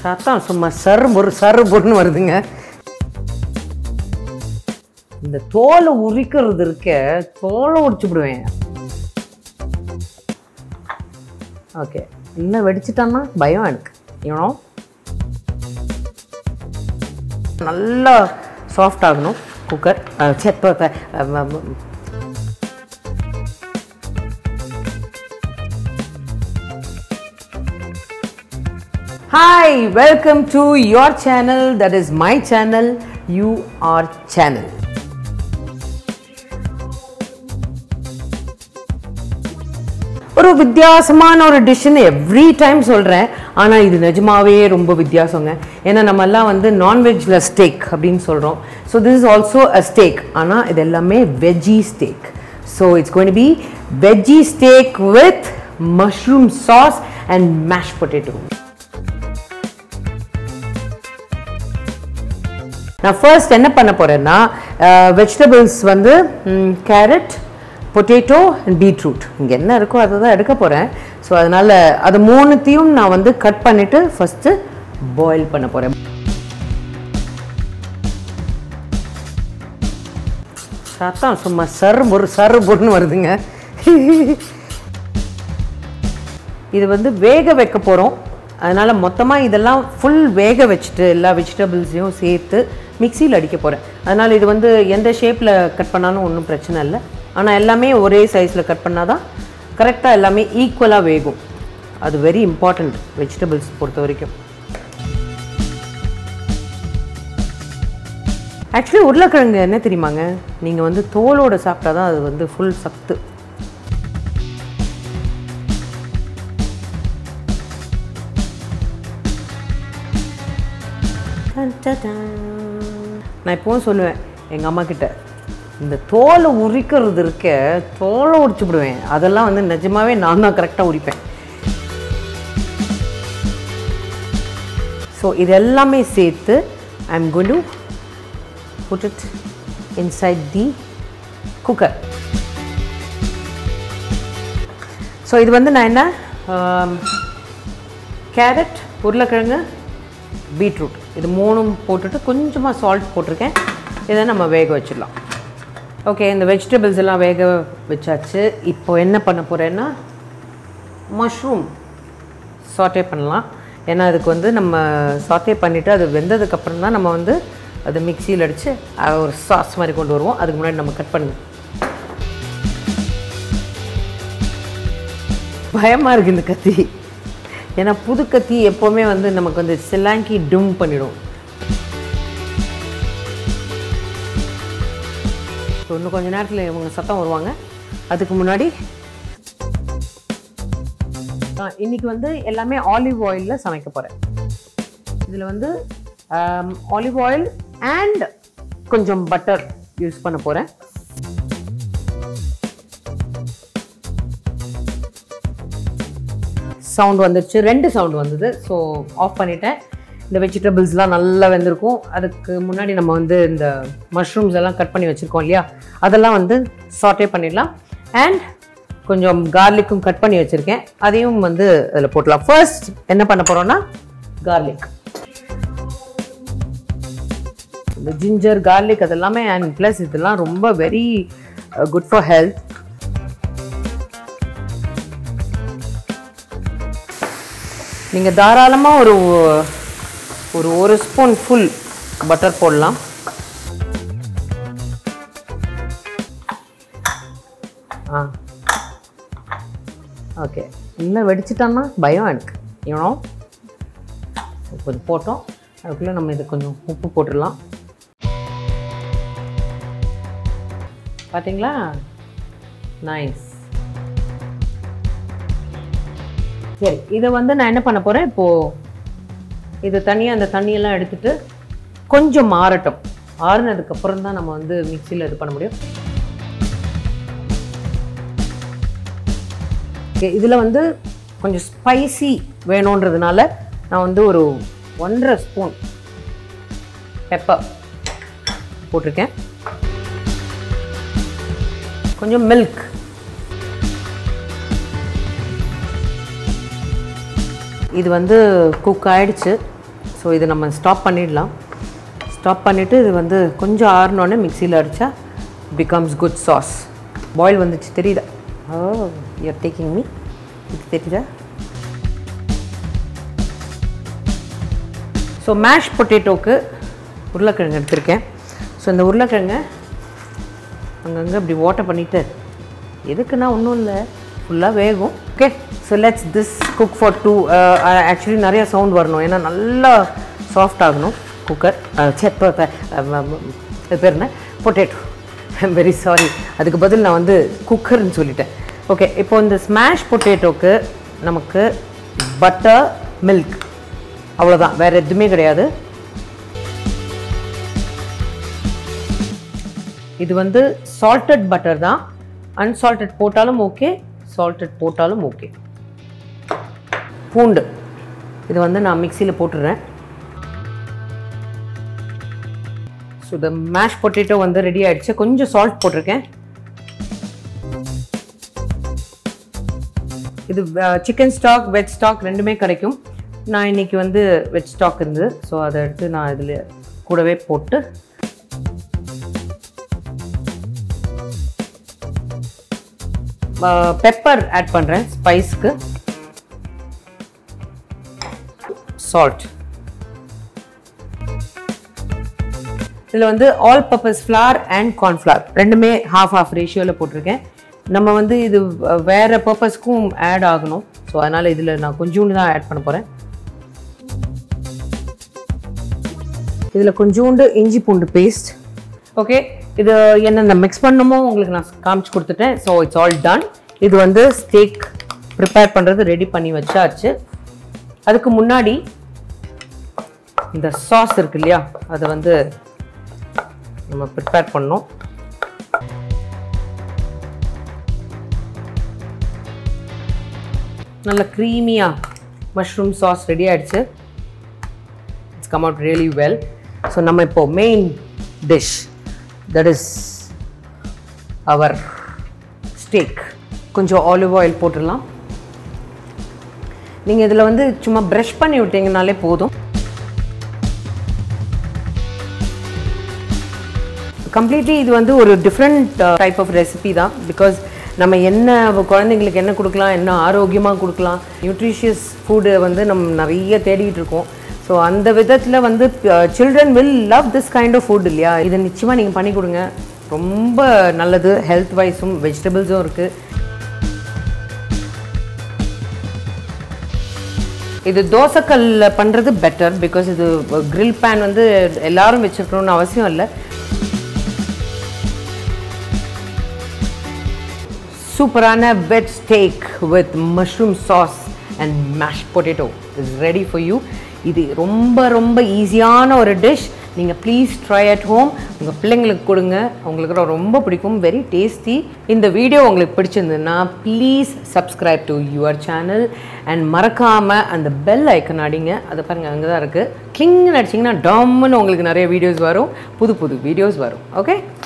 சத்தம் சும்மா சரு பொரு சரு பொருன்னு வருதுங்க இந்த தோலை உரிக்கிறது இருக்க தோலை உரிச்சு விடுவேன் ஓகே இன்னும் வெடிச்சிட்டான்னா பயம் எனக்கு இவனோ நல்லா சாஃப்ட் ஆகணும் குக்கர் செப்ப hi welcome to your channel that is my channel you are channel ஒரு வித்தியாசமான ஒரு டிஷ்ஷுன்னு எவ்ரி டைம் சொல்கிறேன் ஆனால் இது நிஜமாவே ரொம்ப வித்தியாசங்க ஏன்னா நம்ம எல்லாம் வந்து நான்வெஜ்ல ஸ்டேக் அப்படின்னு சொல்கிறோம் so this is also a steak ஆனால் இது எல்லாமே veggie steak so it's going be veggie steak with mushroom sauce and mash potato நான் ஃபர்ஸ்ட் என்ன பண்ண போகிறேன்னா வெஜிடபிள்ஸ் வந்து கேரட் பொட்டேட்டோ அண்ட் பீட்ரூட் இங்கே என்ன இருக்கோ அதை தான் எடுக்க போகிறேன் ஸோ அதனால் அது மூணுத்தையும் நான் வந்து கட் பண்ணிவிட்டு ஃபஸ்ட்டு பாயில் பண்ண போகிறேன் சத்தம் சும்மா சரு பொரு சரு பொருன்னு வருதுங்க இது வந்து வேக வைக்க போகிறோம் அதனால் மொத்தமாக இதெல்லாம் ஃபுல் வேக வச்சுட்டு எல்லா வெஜிடபிள்ஸையும் சேர்த்து மிக்சியில் அடிக்க போகிறேன் அதனால் இது வந்து எந்த ஷேப்பில் கட் பண்ணாலும் ஒன்றும் பிரச்சனை இல்லை ஆனால் எல்லாமே ஒரே சைஸில் கட் பண்ணால் தான் கரெக்டாக எல்லாமே ஈக்குவலாக வேகும் அது வெரி இம்பார்ட்டண்ட் வெஜிடபிள்ஸ் பொறுத்த வரைக்கும் ஆக்சுவலி உருளைக்கிழங்கு என்ன தெரியுமாங்க நீங்கள் வந்து தோலோட சாப்பிட்டா தான் அது வந்து ஃபுல் சத்து நான் இப்போவும் சொல்லுவேன் எங்கள் அம்மா கிட்ட இந்த தோலை உரிக்கிறது இருக்க தோலை உரிச்சு விடுவேன் அதெல்லாம் வந்து நிஜமாவே நான் தான் கரெக்டாக உரிப்பேன் ஸோ இது எல்லாமே சேர்த்து I am going to put it inside the cooker so இது வந்து நான் என்ன கேரட் உருளைக்கிழங்கு பீட்ரூட் இது மூணும் போட்டுட்டு கொஞ்சமாக சால்ட் போட்டிருக்கேன் இதை நம்ம வேக வச்சிடலாம் ஓகே இந்த வெஜிடபிள்ஸ் எல்லாம் வேக வச்சாச்சு இப்போ என்ன பண்ண போகிறேன்னா மஷ்ரூம் சாட்டே பண்ணலாம் ஏன்னா அதுக்கு வந்து நம்ம சாட்டே பண்ணிவிட்டு அது வெந்ததுக்கப்புறம் தான் நம்ம வந்து அது மிக்சியில் அடித்து ஒரு சாஸ் மாதிரி கொண்டு வருவோம் அதுக்கு முன்னாடி நம்ம கட் பண்ணுங்க பயமாக இருக்குது இந்த கத்தி ஏன்னா புது கத்தி எப்போவுமே வந்து நமக்கு வந்து சிலாங்கி டும் பண்ணிடும் ஸோ இன்னும் கொஞ்ச நேரத்தில் இவங்க சத்தம் வருவாங்க அதுக்கு முன்னாடி இன்னைக்கு வந்து எல்லாமே ஆலிவ் ஆயிலில் சமைக்க போகிறேன் இதில் வந்து ஆலிவ் ஆயில் அண்ட் கொஞ்சம் பட்டர் யூஸ் பண்ண போகிறேன் சவுண்ட் வந்துடுச்சு ரெண்டு சவுண்ட் வந்தது ஸோ ஆஃப் பண்ணிட்டேன் இந்த வெஜிடபிள்ஸ்லாம் நல்லா வெந்திருக்கும் அதுக்கு முன்னாடி நம்ம வந்து இந்த மஷ்ரூம்ஸ் எல்லாம் கட் பண்ணி வச்சுருக்கோம் இல்லையா அதெல்லாம் வந்து சாட்டே பண்ணிடலாம் அண்ட் கொஞ்சம் கார்லிக்கும் கட் பண்ணி வச்சுருக்கேன் அதையும் வந்து அதில் போட்டலாம் ஃபர்ஸ்ட் என்ன பண்ண போகிறோன்னா கார்லிக் இந்த ஜிஞ்சர் கார்லிக் அதெல்லாமே அண்ட் ப்ளஸ் இதெல்லாம் ரொம்ப வெரி குட் ஃபார் ஹெல்த் நீங்கள் தாராளமாக ஒரு ஒரு ஒரு ஸ்பூன் ஃபுல் பட்டர் போடலாம் ஆ ஓகே இன்னும் வெடிச்சிட்டான்னா பயம் எனக்கு இவனோ கொஞ்சம் போட்டோம் அதுக்குள்ளே நம்ம இது கொஞ்சம் உப்பு போட்டுடலாம் பார்த்தீங்களா நைஸ் சரி இதை வந்து நான் என்ன பண்ண போகிறேன் இப்போது இது தனியாக அந்த தண்ணியெல்லாம் எடுத்துட்டு கொஞ்சம் மாறட்டும் ஆறுனதுக்கப்புறம் தான் நம்ம வந்து மிக்சியில் இது பண்ண முடியும் ஓகே இதில் வந்து கொஞ்சம் ஸ்பைசி வேணுன்றதுனால நான் வந்து ஒரு ஒன்றரை ஸ்பூன் பெப்பர் போட்டிருக்கேன் கொஞ்சம் மில்க் இது வந்து குக் ஆயிடுச்சு ஸோ இது நம்ம ஸ்டாப் பண்ணிடலாம் ஸ்டாப் பண்ணிவிட்டு இது வந்து கொஞ்சம் ஆறினோடனே மிக்சியில் அடித்தா பிகம்ஸ் குட் சாஸ் பாயில் வந்துச்சு தெரியுதா ஓ யூஆர் டேக்கிங் மீ இது தெரியுதா ஸோ மேஷ் பொட்டேட்டோக்கு உருளைக்கிழங்கு எடுத்திருக்கேன் ஸோ இந்த உருளைக்கிழங்கை அங்கங்கே இப்படி ஓட்டை பண்ணிவிட்டு எதுக்குன்னா ஒன்றும் இல்லை ஃபுல்லாக வேகும் okay so let's this cook for two actually நிறைய சவுண்ட் வரணும் ஏன்னா நல்லா சாஃப்ட் ஆகணும் குக்கர் செப்ப இது பேர் என்ன பொட்டேட்டோ ஐம் வெரி சாரி அதுக்கு பதில் நான் வந்து குக்கர்னு சொல்லிட்டேன் ஓகே இப்போ இந்த ஸ்மாஷ் பொட்டேட்டோக்கு நமக்கு பட்டர் மில்க் அவ்வளோதான் வேறு எதுவுமே கிடையாது இது வந்து சால்டட் பட்டர் தான் அன்சால்டட் போட்டாலும் ஓகே சால்டட் போட்டாலும் ஓகே பூண்டு இது வந்து நான் மிக்சியில் போட்டுடுறேன் ஸோ இந்த மேஷ் பொட்டேட்டோ வந்து ரெடி ஆயிடுச்சு கொஞ்சம் சால்ட் போட்டிருக்கேன் இது சிக்கன் ஸ்டாக் வெஜ் ஸ்டாக் ரெண்டுமே கிடைக்கும் நான் இன்னைக்கு வந்து வெஜ் ஸ்டாக் இருந்தது ஸோ அதை எடுத்து நான் இதில் கூடவே போட்டு பெப்பர் ஆட் பண்ணுறேன் ஸ்பைஸ்க்கு சால்ட் இதில் வந்து all purpose flour and cornflour ரெண்டுமே ஹாஃப் ஹாஃப் ரேஷியோவில் போட்டிருக்கேன் நம்ம வந்து இது வேறு பர்பஸ்க்கும் ஆட் ஆகணும் ஸோ அதனால் இதில் நான் கொஞ்சோண்டு தான் ஆட் பண்ண போகிறேன் இதில் கொஞ்சோண்டு இஞ்சி பூண்டு பேஸ்ட் ஓகே இது என்னென்ன மிக்ஸ் பண்ணணுமோ உங்களுக்கு நான் காமிச்சு கொடுத்துட்டேன் ஸோ இட்ஸ் ஆல் டன் இது வந்து ஸ்டேக் ப்ரிப்பேர் பண்ணுறது ரெடி பண்ணி வச்சாச்சு அதுக்கு முன்னாடி இந்த சாஸ் இருக்கு இல்லையா அதை வந்து நம்ம ப்ரிப்பேர் பண்ணோம் நல்ல க்ரீமியாக மஷ்ரூம் சாஸ் ரெடி ஆயிடுச்சு it's come out really well so நம்ம இப்போ main dish that is our steak கொஞ்சம் ஆலிவ் ஆயில் போட்டுடலாம் நீங்கள் இதில் வந்து சும்மா ப்ரஷ் பண்ணி விட்டீங்கனாலே போதும் கம்ப்ளீட்லி இது வந்து ஒரு டிஃப்ரெண்ட் டைப் ஆஃப் ரெசிபி தான் பிகாஸ் நம்ம என்ன குழந்தைங்களுக்கு என்ன கொடுக்கலாம் என்ன ஆரோக்கியமாக கொடுக்கலாம் நியூட்ரிஷியஸ் ஃபுட்டு வந்து நம்ம நிறைய தேடிட்டு இருக்கோம் ஸோ அந்த விதத்தில் வந்து children will love this kind of food இல்லையா இதை நிச்சயமாக நீங்கள் பண்ணி கொடுங்க ரொம்ப நல்லது ஹெல்த் வைஸும் வெஜிடபிள்ஸும் இருக்குது இது தோசைக்கல்ல பண்ணுறது பெட்டர் பிகாஸ் இது grill பேன் வந்து எல்லாரும் வச்சுருக்கணும்னு அவசியம் இல்லை சூப்பரான veg steak with mushroom sauce and mash potato is ready for you இது ரொம்ப ரொம்ப ஈஸியான ஒரு டிஷ் நீங்கள் ப்ளீஸ் ட்ரை அட் ஹோம் உங்கள் பிள்ளைங்களுக்கு கொடுங்க உங்களுக்கு ரொம்ப பிடிக்கும் வெரி டேஸ்டி இந்த வீடியோ உங்களுக்கு பிடிச்சிருந்ததுன்னா please subscribe to your channel and மறக்காமல் அந்த பெல் ஐக்கன் அடிங்க அதை பாருங்கள் அங்கே தான் இருக்குது கிங்னு அடிச்சிங்கன்னா டம்முன்னு உங்களுக்கு நிறைய வீடியோஸ் வரும் புது புது வீடியோஸ் வரும் ஓகே